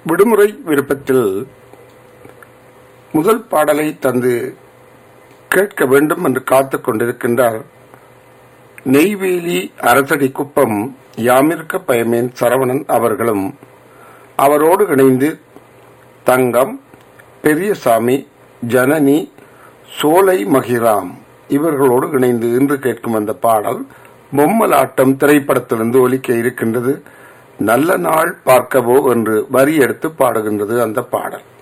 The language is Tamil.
விடுமுறை விருப்பத்தில் முதல் பாடலை தந்து கேட்க வேண்டும் என்று காத்துக் கொண்டிருக்கின்றார் நெய்வேலி அரசடி குப்பம் யாமிருக்க பயமேன் சரவணன் அவர்களும் அவரோடு இணைந்து தங்கம் பெரியசாமி ஜனனி சோலை மகிராம் இவர்களோடு இணைந்து இன்று கேட்கும் அந்த பாடல் பொம்மலாட்டம் திரைப்படத்திலிருந்து ஒலிக்க இருக்கின்றது நல்ல நாள் பார்க்கவோ என்று வரி எடுத்து பாடுகின்றது அந்த பாடல்